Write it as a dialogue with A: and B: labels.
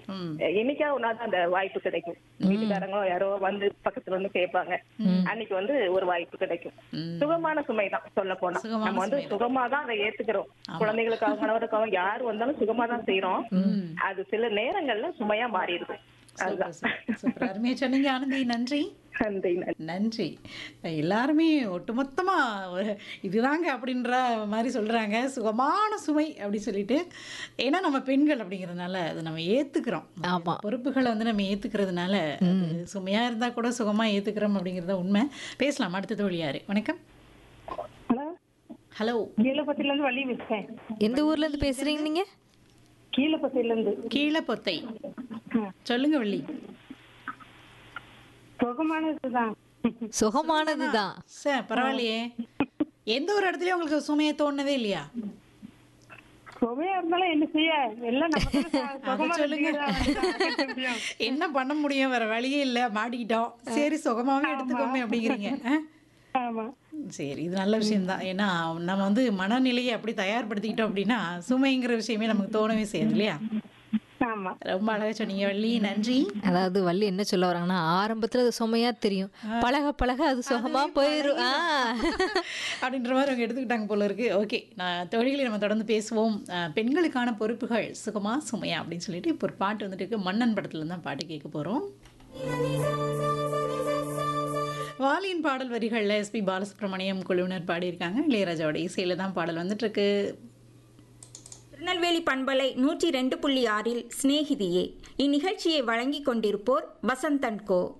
A: ம்.
B: என்னைக்கா ஒரு நாள் தான் அந்த வாய்ப்பு கிடைக்கும் வீட்டுக்காரங்களோ யாரோ வந்து பக்கத்துல வந்து கேட்பாங்க அன்னைக்கு வந்து ஒரு வாய்ப்பு கிடைக்கும்
A: ம்.
B: சுகமான சுமை தான் சொல்ல போனா
A: சுகமான
B: நம்ம வந்து
A: சுமைதான்.
B: சுகமா தான் அதை ஏத்துக்கிறோம் குழந்தைகளுக்காக கணவருக்காக யார் வந்தாலும் சுகமா தான் செய்யறோம் அது சில நேரங்கள்ல சுமையா மாறிடுது அதுதான்
A: சூப்பர், சூப்பர் அருமையா சொன்னீங்க ஆனந்தி நன்றி
B: நன்றி நன்றி
A: நன்றி எல்லாருமே ஒட்டுமொத்தமா ஒரு இதுதாங்க அப்படின்ற மாதிரி சொல்றாங்க சுகமான சுமை அப்படி சொல்லிட்டு ஏன்னா நம்ம பெண்கள் அப்படிங்கிறதுனால அதை நம்ம ஏத்துக்கிறோம்
C: ஆமா.
A: பொறுப்புகளை வந்து நம்ம ஏத்துக்கிறதுனால அது சுமையா இருந்தா கூட சுகமா ஏத்துக்கிறோம் அப்படிங்கிறத உண்மை பேசலாம் அடுத்த தோழி யாரு வணக்கம்
D: ஹலோ
A: ஹலோ
D: கீழப்பத்தில இருந்து வழி விட்டேன்
C: எந்த ஊர்ல இருந்து பேசுறீங்க நீங்க
D: கீழப்பத்தில இருந்து
A: கீழே பொத்தை சொல்லுங்க வள்ளி
D: சுகமானதுதான்
C: சுகமானதுதான்
A: சார் பரவாயில்லையே எந்த ஒரு இடத்துலயும் உங்களுக்கு சுமையை தோணுனதே இல்லையா
D: சுமையா இருந்தாலும் என்ன செய்ய எல்லாம் நம்ம தானே சு-
A: அதை
D: சுகமா
A: சொல்லுங்க
D: இருந்துக்கிறதா முடியும்.
A: என்ன பண்ண முடியும் வேற வழியே இல்ல மாட்டிக்கிட்டோம் சரி சுகமாவே எடுத்துக்கோமே அப்படிங்கிறீங்க ஆ?
D: ஆமா
A: சரி இது நல்ல விஷயம்தான் ஏன்னா நம்ம வந்து மனநிலையை அப்படி தயார்படுத்திக்கிட்டோம் அப்படின்னா சுமைங்கிற விஷயமே நமக்கு தோணவே செய்யாது இல்லையா
D: ஆமா
A: ரொம்ப அழகா சொன்னீங்க வள்ளி நன்றி
C: அதாவது வள்ளி என்ன சொல்ல வராங்கன்னா ஆரம்பத்துல அது சுமையா தெரியும் பழக பழக அது சுகமா போயிரும் ஆ.
A: அப்படின்ற மாதிரி அவங்க எடுத்துக்கிட்டாங்க போல இருக்கு ஓகே நான் தொழில்களை நம்ம தொடர்ந்து பேசுவோம் அஹ், பெண்களுக்கான பொறுப்புகள் சுகமா சுமையா அப்படின்னு சொல்லிட்டு இப்போ ஒரு பாட்டு வந்துட்டு இருக்கு மன்னன் படத்துல தான் பாட்டு கேட்க போறோம் வாலியின் பாடல் வரிகளில் எஸ்பி பாலசுப்ரமணியம் குழுவினர் பாடியிருக்காங்க இளையராஜாவோட இசையில தான் பாடல் வந்துட்டு இருக்கு
E: திருநெல்வேலி பண்பலை நூற்றி ரெண்டு புள்ளி ஆறில் சிநேகிதியே இந்நிகழ்ச்சியை வழங்கிக் கொண்டிருப்போர் வசந்தன் கோ